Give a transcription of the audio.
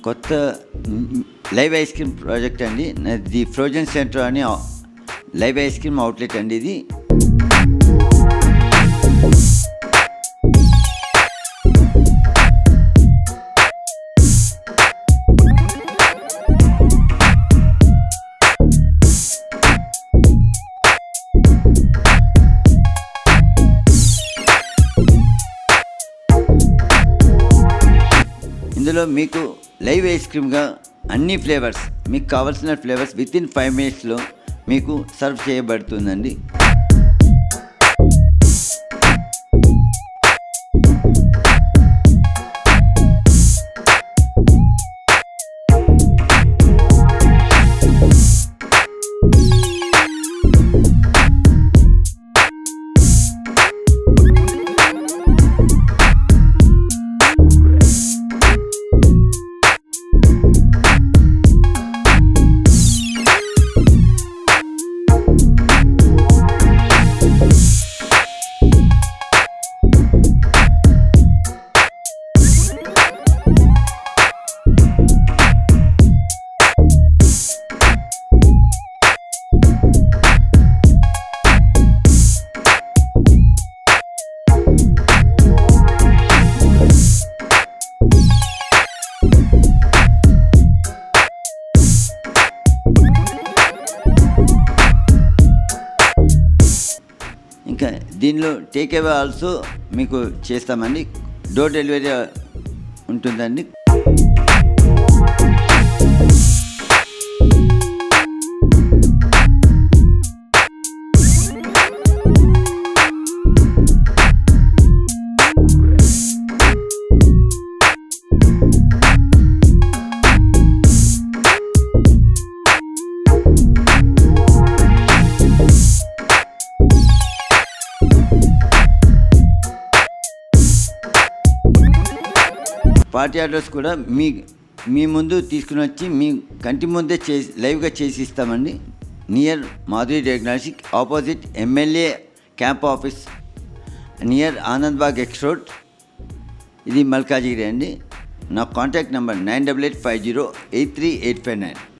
కొత్త మ్, live ice cream project అండి ది ఫ్రోజన్ సెంటర్ అని ఆ- లైవ్ ఐస్ క్రీమ్ అవుట్లెట్ అండి ఇది ఇందులో మీకు లైవ్ ఐస్ క్రీమ్గా అన్ని ఫ్లేవర్స్ మీకు కావాల్సిన ఫ్లేవర్స్ విత్ ఇన్ ఫైవ్ మినిట్స్లో మీకు సర్వ్ చేయబడుతుందండి ఇంకా దీనిలో టేక్ అవే ఆల్సో మీకు చేస్తామండి డోర్ డెలివరీ ఉంటుందండి పార్టీ ఆర్డర్స్ కూడా మీ మీ ముందు తీసుకుని వచ్చి మీ కంటి ముందే చేసి లైవ్గా చేసి ఇస్తామండి near Madhuri diagnostic opposite MLA camp office near Anand Bagh X road ఇది మల్కాజిగిరి అండి నా contact number nine double eight five zero eight three eight five nine